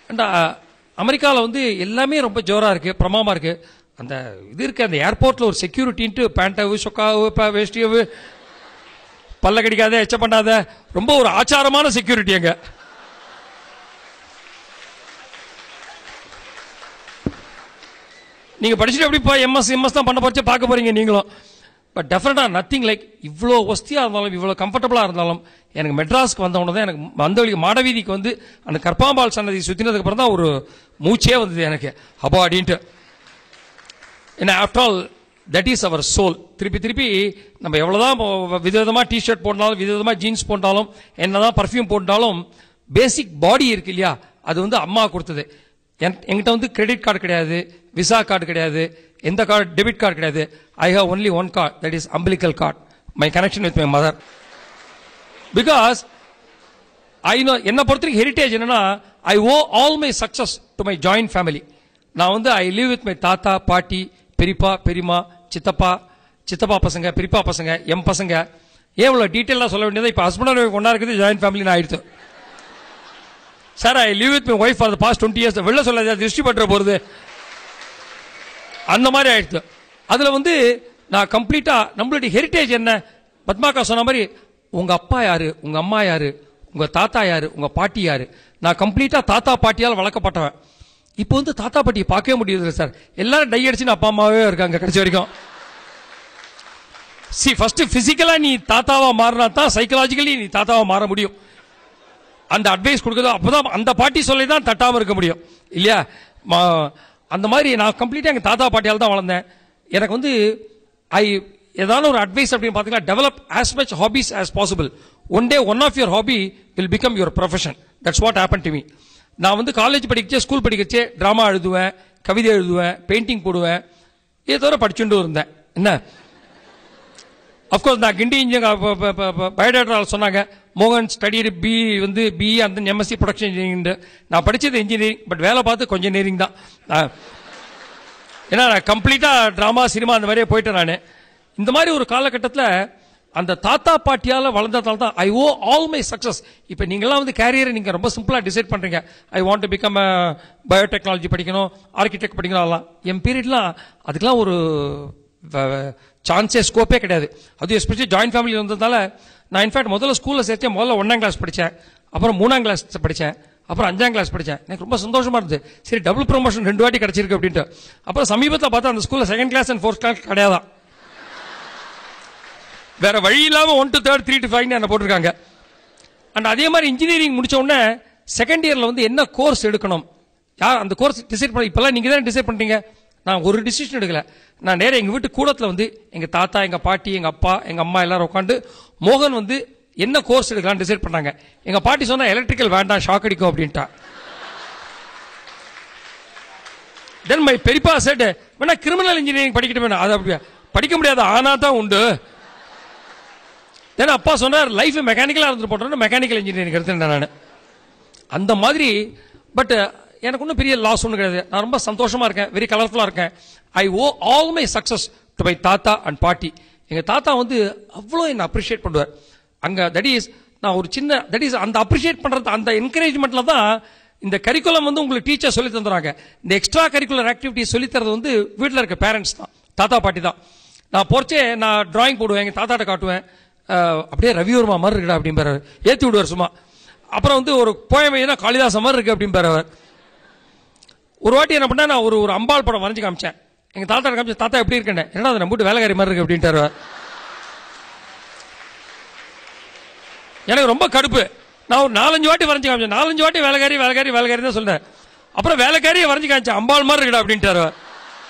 And அமெரிக்காவில் வந்து எல்லாமே ரொம்ப ஜோரா இருக்கு பிரமாமா இருக்கு அந்த இது இருக்கு அந்த ஏர்போர்ட்ல ஒரு செக்யூரிட்டின்ட்டு பேண்டாவு சொக்காவு ப- வேஷ்டியவு பல்ல கடிக்காத எச்ச பண்ணாத ரொம்ப ஒரு ஆச்சாரமான செக்யூரிட்டி அங்க நீங்க படிச்சுட்டு எப்படி எம்எஸ் எம்எஸ் தான் பண்ண போச்சு பார்க்க போறீங்க நீங்களும் பட் டெஃபினட்டா நத்திங் லைக் இவ்வளோ வசதியா இருந்தாலும் இவ்வளோ கம்ஃபர்டபுளா இருந்தாலும் எனக்கு மெட்ராஸ்க்கு வந்த உடனே தான் எனக்கு வந்தவழிக்கு மாடவீதிக்கு வந்து அந்த கற்பாம்பாள் சன்னதி சுத்தினதுக்கு அப்புறம் தான் ஒரு மூச்சே வந்தது எனக்கு அப்பா அப்படின்ட்டு ஏன்னா after all that is our soul திருப்பி திருப்பி நம்ம எவ்வளவுதான் இப்போ விதவிதமா டிஷர்ட் போட்டாலும் விதவிதமா ஜீன்ஸ் போட்டாலும் என்னதான் பர்ஃப்யூம் போட்டாலும் பேசிக் பாடி இருக்கு இல்லையா அது வந்து அம்மா கொடுத்தது என்- என்கிட்ட வந்து கிரெடிட் கார்டு கிடையாது விசா கார்டு கிடையாது எந்த கார்டு டெபிட் கார்டு கிடையாது I have only one card that is umbilical cord my connection with my mother because I know என்னை பொறுத்தவரைக்கும் ஹெரிட்டேஜ் என்னன்னா I owe all my success to my joint family நான் வந்து ஐ live with my தாத்தா பாட்டி பெரியப்பா பெரியம்மா சித்தப்பா சித்தப்பா பசங்க பெரியப்பா பசங்க எம் பசங்க ஏன் இவ்வளோ டீட்டெயிலாக சொல்ல வேண்டியது இப்போ ஹஸ்பண்ட் அண்ட் ஒன்றா இருக்குது ஜாயின்ட் ஃபேமிலி ஆயிடுத்து sir I live with my wife for the past twenty years வெளில சொல்லாத திருஷ்டி பற்ற போகிறது அந்த மாதிரி ஆயிடுச்சு அதுல வந்து நான் கம்ப்ளீட்டா நம்மளுடைய ஹெரிட்டேஜ் என்ன பத்மாக்கா சொன்ன மாதிரி உங்க அப்பா யாரு உங்க அம்மா யாரு உங்க தாத்தா யாரு உங்க பாட்டி யாரு நான் கம்ப்ளீட்டா தாத்தா பாட்டியால் வளர்க்கப்பட்டவன் இப்போ வந்து தாத்தா பாட்டியை பார்க்கவே முடியுது சார் எல்லாரும் டை அடிச்சுன்னு அப்பா அம்மாவே இருக்காங்க கடைசி வரைக்கும் சி ஃபர்ஸ்ட் பிசிக்கலா நீ தாத்தாவா மாறினா தான் சைக்கலாஜிக்கலி நீ தாத்தாவா மாற முடியும் அந்த அட்வைஸ் கொடுக்குறது அப்பதான் அந்த பாட்டி சொல்லி தான் தட்டாம இருக்க முடியும் இல்லையா மா- அந்த மாதிரி நான் கம்ப்ளீட்டா எங்க தாத்தா பாட்டியால் தான் வளர்ந்தேன் எனக்கு வந்து ஐ ஏதாவது ஒரு அட்வைஸ் அப்படின்னு பார்த்தீங்கன்னா develop as much hobbies as possible one day one of your hobby will become your profession that's what happen to me நான் வந்து காலேஜ் படிக்கச்சே ஸ்கூல் படிக்கச்சே ட்ராமா எழுதுவேன் கவிதை எழுதுவேன் பெயிண்டிங் போடுவேன் இதை தவிர படிச்சுட்டு இருந்தேன் என்ன அஃப்கோர்ஸ் நான் கிண்டி இன்ஜினியர் பயோடேட்டாவில் சொன்னாங்க மோகன் ஸ்டடி பி வந்து பிஇ அந்த எம்எஸ்சி ப்ரொடக்ஷன் இன்ஜினியரிங் நான் படிச்சது இன்ஜினியரிங் பட் வேலை பார்த்து கொஞ்சம் நேரிங் தான் நான் ஏன்னா நான் கம்ப்ளீட்டாக ட்ராமா சினிமா அந்த மாதிரியே போயிட்டேன் நான் இந்த மாதிரி ஒரு காலகட்டத்தில் அந்த தாத்தா பாட்டியால் வளர்ந்ததால தான் I owe all my success இப்போ நீங்களாம் வந்து கேரியரை நீங்கள் ரொம்ப சிம்பிளாக டிசைட் பண்ணுறீங்க I want to become biotechnology படிக்கணும் ஆர்கிடெக்ட் படிக்கணும் அதெல்லாம் என் பீரியட்லாம் அதுக்கெல்லாம் ஒரு சான்ஸே ஸ்கோப்பே கிடையாது அது எஸ்பெஷலி ஜாயின்ட் ஃபேமிலி இருந்ததால நான் இன்ஃபேக்ட் முதல்ல ஸ்கூலில் சேர்த்தேன் முதல்ல ஒன்றாம் கிளாஸ் படித்தேன் அப்புறம் மூணாம் கிளாஸ் படித்தேன் அப்புறம் அஞ்சாம் கிளாஸ் படித்தேன் எனக்கு ரொம்ப சந்தோஷமா இருந்தது சரி டபுள் ப்ரொமோஷன் ரெண்டு வாட்டி கிடைச்சிருக்கு அப்படின்ட்டு அப்புறம் சமீபத்தில் பார்த்தா அந்த ஸ்கூலில் second class and fourth class கிடையாதான் வேற வழி இல்லாம one to third three to five என்ன போட்டிருக்காங்க அண்ட் அதே மாதிரி இன்ஜினியரிங் முடிச்ச உடனே செகண்ட் இயர்ல வந்து என்ன கோர்ஸ் எடுக்கணும் யார் அந்த கோர்ஸ் டிசைட் பண்ண இப்பெல்லாம் நீங்க தான் டிசைட் பண்றீங்க நான் ஒரு டிசிஷன் எடுக்கல நான் நேரா எங்க வீட்டு கூடத்துல வந்து எங்க தாத்தா எங்க பாட்டி எங்க அப்பா எங்க அம்மா எல்லாரும் உட்காந்து மோகன் வந்து என்ன கோர்ஸ் எடுக்கலாம்னு டிசைட் பண்ணாங்க எங்க பாட்டி சொன்னா எலக்ட்ரிக்கல் வேண்டாம் ஷாக் அடிக்கும் அப்படின்ட்டா தென் மை பெரியப்பா செட் வேணா கிரிமினல் இன்ஜினியரிங் படிக்கட்டு வேணாம் அது அப்படியா படிக்க முடியாது ஆனா தான் உண்டு தென் அப்பா சொன்னார் லைஃப் மெக்கானிக்கலா இருந்து போட்டோம்னா மெக்கானிக்கல் இன்ஜினியரிங் எடுத்துட்டேன் நான் அந்த மாதிரி பட் எனக்கு ஒன்றும் பெரிய லாஸ் ஒன்றும் கிடையாது நான் ரொம்ப சந்தோஷமா இருக்கேன் வெரி கலர்ஃபுல்லா இருக்கேன் I owe all my success to my தாத்தா அண்ட் பாட்டி எங்க தாத்தா வந்து அவ்வளோ என்ன அப்ரிஷியேட் பண்ணுவார் அங்க தட் இஸ் நான் ஒரு சின்ன தட் இஸ் அந்த அப்ரிஷியேட் பண்றது அந்த என்கரேஜ்மெண்ட்ல தான் இந்த கரிக்குலம் வந்து உங்களுக்கு டீச்சர் சொல்லி தந்துறாங்க இந்த எக்ஸ்ட்ரா கரிக்குலர் ஆக்டிவிட்டிஸ் சொல்லி தரது வந்து வீட்டில் இருக்க பேரண்ட்ஸ் தான் தாத்தா பாட்டி தான் நான் பொறிச்சே நான் டிராயிங் போடுவேன் எங்க தாத்தாட்ட காட்டுவேன் அஹ், அப்படியே ரவிவர்மா மாதிரி இருக்குடா அப்படிம்பாரு ஏத்தி விடுவார் சும்மா அப்புறம் வந்து ஒரு போயம் எழுதினா காளிதாசன் மாதிரி இருக்கு அப்படிம்பாரு அவர் ஒரு வாட்டி என்ன பண்ணா நான் ஒரு ஒரு அம்பாள் படம் வரைஞ்சு காமிச்சேன் எங்க தாத்தா காமிச்சேன் தாத்தா எப்படி இருக்கேன் என்ன அதை நம்பிட்டு வேலைக்காரி மாதிரி இருக்கு அப்படின்ட்டாரு அவர். எனக்கு ரொம்ப கடுப்பு நான் ஒரு நாலஞ்சு வாட்டி வரைஞ்சு காமிச்சேன் நாலஞ்சு வாட்டி வேலைக்காரி வேலைக்காரி வேலைக்காரி தான் சொல்றேன் அப்புறம் வேலைக்காரியை வரைஞ்சு காமிச்சேன் அம்பாள் மாதிரி இருக்குடா அப்படின்ட்டாரு அவர்.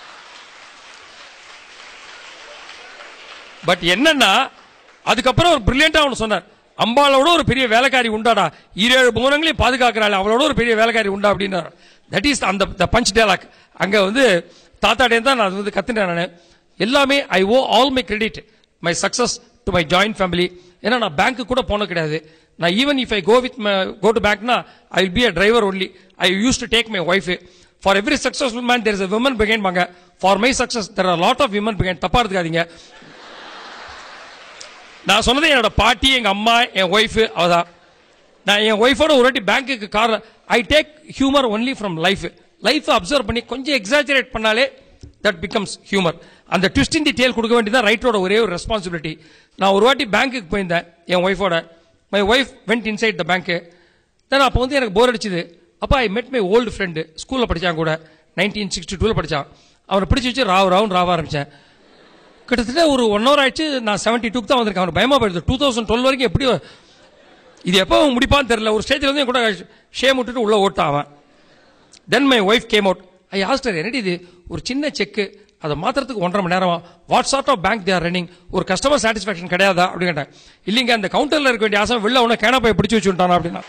பட் என்னன்னா அதுக்கப்புறம் ஒரு பிரில்லியண்டா ஒன்று சொன்னார் அம்பாளோட ஒரு பெரிய வேலைக்காரி உண்டாடா ஈரேழு புவனங்களையும் பாதுகாக்கிறாள் அவளோட ஒரு பெரிய வேலைக்காரி உண்டா அப்படின்னாரு தட் இஸ் அந்த த பஞ்ச் டேலாக் அங்க வந்து தாத்தாடே தான் நான் அது வந்து கத்துட்டேன் நான் எல்லாமே I owe all my credit my success to my joint family ஏன்னா நான் பேங்க்கு கூட போனது கிடையாது நான் even if I go with go to பேங்க்னா I will be a driver only I use to take my wife for every successful man there is a women பிகைன் பாங்க for my success there are lot of women பிகைன் தப்பா எடுத்துக்காதீங்க நான் சொன்னது என்னோட பாட்டி எங்க அம்மா என் ஒய்ஃப் அவதான் நான் என் ஒய்ஃபோட ஒரு வாட்டி பேங்க்குக்கு car I take humour only from life life observe பண்ணி கொஞ்சம் எக்ஸாஜரேட் பண்ணாலே தட் பிகம்ஸ் ஹியூமர் அந்த ட்விஸ்ட் இன் தி டேல் கொடுக்க வேண்டியதான் ரைட்டோட ஒரே ஒரு ரெஸ்பான்சிபிலிட்டி நான் ஒரு வாட்டி பேங்க்குக்கு போயிருந்தேன் என் ஒய்ஃபோட my wife went inside the bank then அப்போ வந்து எனக்கு போர் அடிச்சுது அப்போ ஐ மெட் மை ஓல்டு ஃப்ரெண்டு ஸ்கூலில் படித்தான் கூட நைன்டீன் சிக்ஸ்டி டூவில் படித்தான் அவனை பிடிச்சி வச்சு ராவ் ராவுன்னு ராவ ஆரம்பித்தேன் கிட்டத்தட்ட ஒரு ஒன் ஹவர் ஆயிடுச்சு நான் செவன்ட்டி டூக்கு தான் வந்திருக்கேன் அவனுக்கு பயமாக போயிடுது டூ தௌசண்ட் டுவெல் வரைக்கும் எப்படி இது எப்போ அவன் முடிப்பான்னு தெரியல ஒரு ஸ்டேஜில் வந்து என் கூட ஷேம் விட்டுட்டு உள்ளே ஓட்டான் அவன் then my wife came out I asked her என்னடி இது ஒரு சின்ன செக்கு அதை மாத்திரத்துக்கு ஒன்றரை மணி நேரமா what sort of bank there running ஒரு கஸ்டமர் சாட்டிஸ்ஃபேக்ஷன் கிடையாதா அப்படின்னு கேட்டேன் இல்லைங்க அந்த கவுண்டர்ல இருக்க வேண்டிய ஆசை வெளில உன கேனா போய் பிடிச்சி வச்சுட்டானா அப்படின்னா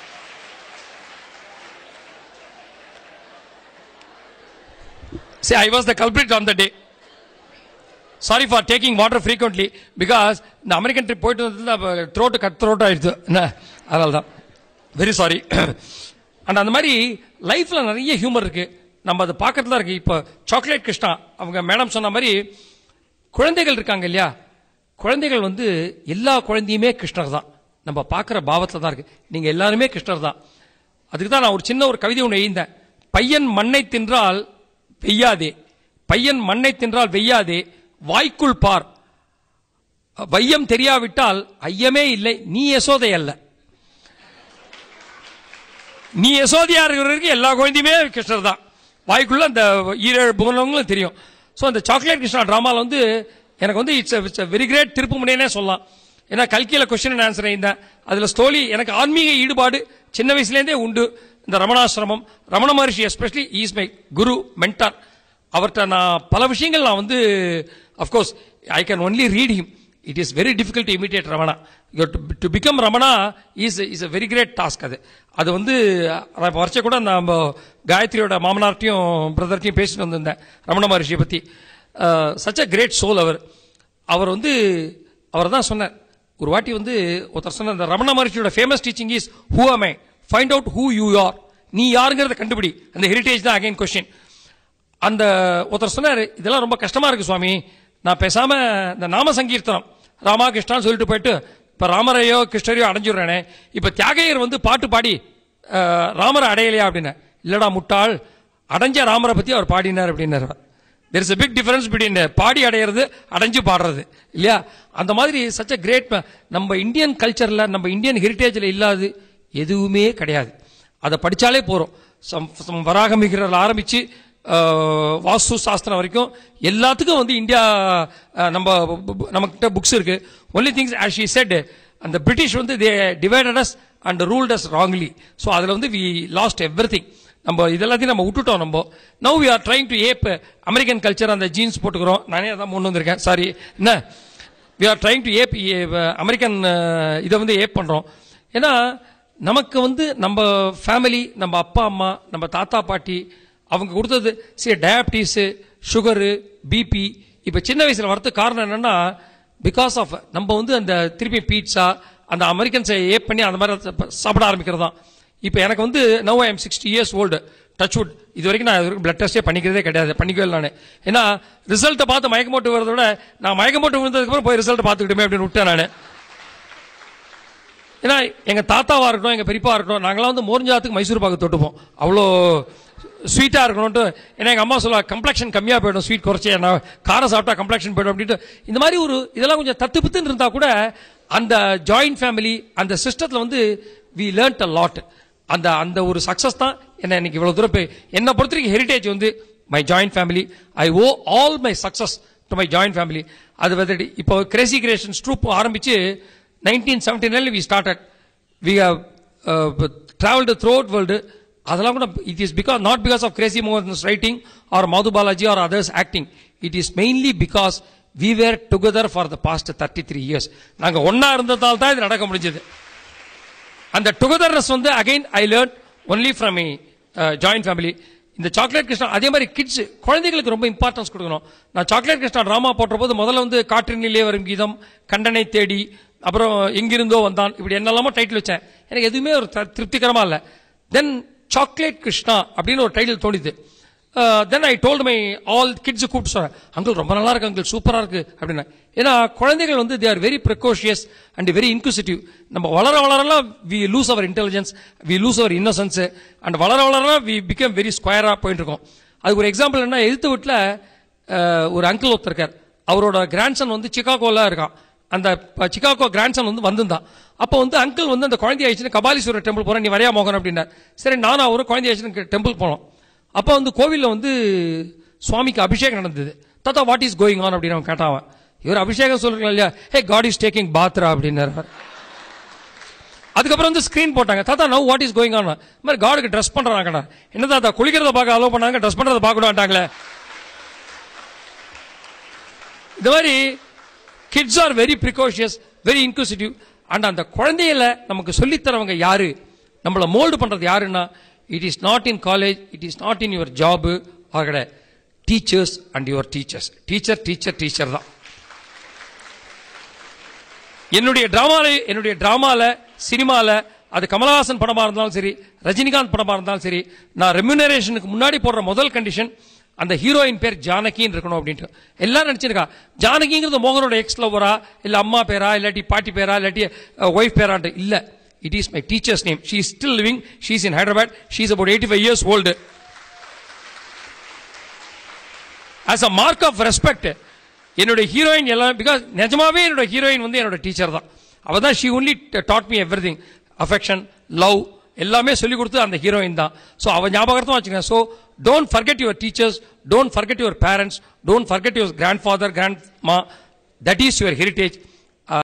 See, I was the culprit on the day. Sorry for taking water frequently because இந்த அமெரிக்கன் ட்ரிப் போயிட்டு வந்து த்ரோட்டு கட் த்ரோட் ஆயிடுச்சு என்ன அதனால தான் வெரி சாரி அண்ட் அந்த மாதிரி லைஃப்ல நிறைய ஹியூமர் இருக்கு நம்ம அதை பார்க்கறது தான் இருக்கு இப்போ சாக்லேட் கிருஷ்ணா அவங்க மேடம் சொன்ன மாதிரி குழந்தைகள் இருக்காங்க இல்லையா குழந்தைகள் வந்து எல்லா குழந்தையுமே கிருஷ்ணர் தான் நம்ம பார்க்குற பாவத்தில் தான் இருக்கு நீங்க எல்லாருமே கிருஷ்ணர் தான் அதுக்கு தான் நான் ஒரு சின்ன ஒரு கவிதை ஒன்று எழுந்தேன் பையன் மண்ணை தின்றால் வெய்யாதே பையன் மண்ணை தின்றால் வெய்யாதே வாய்க்குள் பார் வையம் தெரியாவிட்டால் ஐயமே இல்லை நீ யசோதை அல்ல நீ யசோதையா இருக்கிறவருக்கு எல்லா குழந்தையுமே கிருஷ்ணர் தான் வாய்க்குள்ள அந்த ஈரேழு புகனவங்களும் தெரியும் ஸோ அந்த சாக்லேட் கிருஷ்ணா ட்ராமாவில் வந்து எனக்கு வந்து இட்ஸ் இட்ஸ் வெரி கிரேட் திருப்பு முனையனே சொல்லலாம் ஏன்னா கல்கியில் கொஸ்டின் அண்ட் ஆன்சர் இருந்தேன் அதில் ஸ்டோலி எனக்கு ஆன்மீக ஈடுபாடு சின்ன வயசுலேருந்தே உண்டு இந்த Ramanasramam Ramana Maharshi especially is my guru mentor அவர்கிட்ட நான் பல விஷயங்கள் நான் வந்து of course I can only read him it is very difficult to imitate Ramana to become Ramana is is a very great task அது அது வந்து நான் வரைச்ச கூட நம்ம காயத்ரியோட மாமனார்ட்டையும் பிரதர்ட்டையும் பேசிட்டு வந்திருந்தேன் ரமண மகர்ஷியை பற்றி சச் அ கிரேட் சோல் அவர் அவர் வந்து அவர் தான் சொன்னார் ஒரு வாட்டி வந்து ஒருத்தர் சொன்ன இந்த ரமண மகர்ஷியோட famous teaching is who am I find out who you are நீ யாருங்கிறத கண்டுபிடி அந்த ஹெரிட்டேஜ் தான் அகைன் கொஸ்டின் அந்த ஒருத்தர் சொன்னார் இதெல்லாம் ரொம்ப கஷ்டமா இருக்கு சுவாமி நான் பேசாம இந்த நாம சங்கீர்த்தனம் ராமா கிருஷ்ணான்னு சொல்லிட்டு போயிட்டு இப்ப ராமரையோ கிருஷ்ணரையோ அடைஞ்சிடுறேனே இப்ப தியாகையர் வந்து பாட்டு பாடி அஹ், ராமரை அடையலையா அப்படின்னு இல்லடா முட்டாள் அடைஞ்ச ராமரை பத்தி அவர் பாடினார் அப்படின்னாரு there is a big difference between பாடி அடையிறது அடைஞ்சு பாடுறது இல்லையா அந்த மாதிரி சச் அ கிரேட் நம்ம இந்தியன் கல்ச்சர்ல நம்ம இந்தியன் ஹெரிட்டேஜ்ல இல்லாது எதுவுமே கிடையாது அதை படிச்சாலே போறோம் சம் சம் வராகமிகிறதுல ஆரம்பிச்சு அஹ், வாஸ்து சாஸ்திரம் வரைக்கும் எல்லாத்துக்கும் வந்து இந்தியா அஹ், நம்ம நம்மகிட்ட புக்ஸ் இருக்கு only things as she said அந்த பிரிட்டிஷ் வந்து they divided us and ruled us wrongly so அதில் வந்து வி லாஸ்ட் எவ்ரி நம்ம இதெல்லாத்தையும் நம்ம விட்டுட்டோம் நம்ம now we are trying to ape American culture அந்த ஜீன்ஸ் போட்டுக்கிறோம் நானே அதான் முன் வந்திருக்கேன் சாரி என்ன we are trying to ape American இதை வந்து ஏப் பண்ணுறோம் ஏன்னா நமக்கு வந்து நம்ம ஃபேமிலி நம்ம அப்பா அம்மா நம்ம தாத்தா பாட்டி அவங்க கொடுத்தது சரி டயபிட்டிஸு சுகரு பிபி இப்போ சின்ன வயசில் வரதுக்கு காரணம் என்னன்னா பிகாஸ் ஆஃப் நம்ம வந்து அந்த திருப்பி பீட்சா அந்த அமெரிக்கன்ஸை ஏப் பண்ணி அந்த மாதிரி சாப்பிட ஆரம்பிக்கிறது தான் இப்போ எனக்கு வந்து now I am sixty years old touchwood இது வரைக்கும் நான் இது வரைக்கும் பிளட் டெஸ்டே பண்ணிக்கிறதே கிடையாது பண்ணிக்கவே இல்லை நான் ஏன்னா ரிசல்ட்டை பார்த்து மயக்கம் போட்டு வரதை விட நான் மயக்கம் போட்டு விழுந்ததுக்கப்புறம் போய் ரிசல்ட் பார்த்துக்கிட்டுமே அப்படின்னு விட்டேன் நான் ஏன்னா எங்க தாத்தாவா இருக்கட்டும் எங்க பெரியப்பா இருக்கட்டும் நாங்களாம் வந்து மோர்ஞ்சாத்துக்கு மைசூர் பாக்கு தொட்டுப்போம் அவ்வளோ ஸ்வீட்டா இருக்கணும்ட்டு ஏன்னா எங்க அம்மா சொல்லுவா கம்ப்ளெக்ஷன் கம்மியா போயிடும் ஸ்வீட் குறைச்சி நான் காரம் சாப்பிட்டா கம்ப்ளெக்ஷன் போயிடும் அப்படின்ட்டு இந்த மாதிரி ஒரு இதெல்லாம் கொஞ்சம் தத்து பித்துன்னு இருந்தா கூட அந்த ஜாயிண்ட் ஃபேமிலி அந்த சிஸ்டத்துல வந்து வி லேர்ன்ட் அ லாட் அந்த அந்த ஒரு சக்சஸ் தான் என்ன இன்னைக்கு இவ்வளவு தூரம் போய் என்னை பொறுத்த வரைக்கும் ஹெரிட்டேஜ் வந்து my joint family I owe all my success to my joint family அது வந்து இப்போ கிரேசி கிரியேஷன் ட்ரூப் ஆரம்பிச்சு நைன்டீன் செவன்டி நைன்ல we started we have travelled throughout world அதெல்லாம் கூட it is because not because of Crazy Mohan's writing or Madhu Balaji or others acting it is mainly because we were together for the past thirty three years நாங்கள் ஒன்னா இருந்ததால் தான் இது நடக்க முடிஞ்சது அந்த டுகெதர்னஸ் வந்து again I learn only from my joint family இந்த சாக்லேட் கிருஷ்ணா அதே மாதிரி கிட்ஸ் குழந்தைகளுக்கு ரொம்ப இம்பார்ட்டன்ஸ் கொடுக்கணும் நான் சாக்லேட் கிருஷ்ணா ட்ராமா போட்ட போது முதல்ல வந்து காற்றினிலே வரும் கீதம் கண்டனை தேடி அப்புறம் எங்கிருந்தோ வந்தான் இப்படி என்னெல்லாமோ டைட்டில் வச்சேன் எனக்கு எதுவுமே ஒரு த- திருப்திகரமா இல்லை தென் சாக்லேட் கிருஷ்ணா அப்படின்னு ஒரு டைட்டில் தோணிது then I told my all kids கூப்பிட்டு சொல்றேன் அங்கிள் ரொம்ப நல்லா இருக்கு அங்கிள் சூப்பரா இருக்கு அப்படின்னா ஏன்னா குழந்தைகள் வந்து they are very precocious and very inquisitive நம்ம வளர வளரலாம் we lose our intelligence we lose our innocence and வளர வளர வி பிகம் வெரி ஸ்கொயரா போயிட்டு இருக்கோம் அதுக்கு ஒரு எக்ஸாம்பிள் என்ன எழுத்து வீட்டில் ஒரு அங்கிள் ஒருத்தர் இருக்கார் அவரோட கிராண்ட்சன் வந்து சிகாகோல இருக்கான் அந்த ப- சிகாகோ கிராண்ட்சன் வந்து வந்திருந்தான் அப்போ வந்து அங்கிள் வந்து அந்த குழந்தை ஆயிடுச்சுன்னு கபாலீஸ்வரர் டெம்பிள் போறேன் நீ வரையா மோகன் அப்படின்னார் சரி நானும் அவரும் குழந்தை ஆயிடுச்சுன்னு டெம்பிள் போனோம் அப்போ வந்து கோவிலில் வந்து சுவாமிக்கு அபிஷேகம் நடந்தது தாத்தா வாட் இஸ் கோயிங் ஆன் அப்படின்னு அவன் கேட்டான் அவன். இவர் அபிஷேகம் சொல்றீங்களா இல்லையா ஹே காட் இஸ் டேக்கிங் பாத்ரா அப்படின்னாரு அவர். அதுக்கப்புறம் வந்து ஸ்கிரீன் போட்டாங்க தாத்தா now what is going on இந்த மாதிரி காடுக்கு ட்ரெஸ் பண்றாங்க என்ன தாத்தா குளிக்கிறத பார்க்க அலோவ் பண்ணாங்க ட்ரெஸ் பண்றத பார்க்க விடாட்டாங்களே இந்த மாதிரி kids are very precocious very inquisitive and அந்த குழந்தைகளை நமக்கு சொல்லித் தரவங்க யாரு நம்மளை மோல்டு பண்றது யாருன்னா it is not in college it is not in your job ஆகட teachers and your teachers teacher teacher teacher தான் என்னுடைய டிராமால என்னுடைய டிராமால சினிமால அது கமலஹாசன் படமா இருந்தாலும் சரி ரஜினிகாந்த் படமா இருந்தாலும் சரி நான் ரெம்யூனரேஷனுக்கு முன்னாடி போடுற முதல் கண்டிஷன் அந்த ஹீரோயின் பேர் ஜானகின்னு இருக்கணும் அப்படின்ட்டு எல்லாரும் நினைச்சிருக்கா ஜானகிங்கிறது மோகனோட எக்ஸ் லவரா இல்ல அம்மா பேரா இல்லாட்டி பாட்டி பேரா இல்லாட்டி ஒய்ஃப் பேரான்ட்டு இல்ல it is my teacher's name she is still living she is in Hyderabad she is about eighty five years old as a mark of respect என்னுடைய ஹீரோயின் எல்லாம் பிகாஸ் நிஜமாவே என்னோட ஹீரோயின் வந்து என்னோட டீச்சர் தான் அவ தான் she only taught me everything affection love எல்லாமே சொல்லி கொடுத்து அந்த ஹீரோயின் தான் ஸோ அவ ஞாபகத்தான் வச்சுக்கோங்க so don't forget your teachers don't forget your parents don't forget your grandfather grandma that is your heritage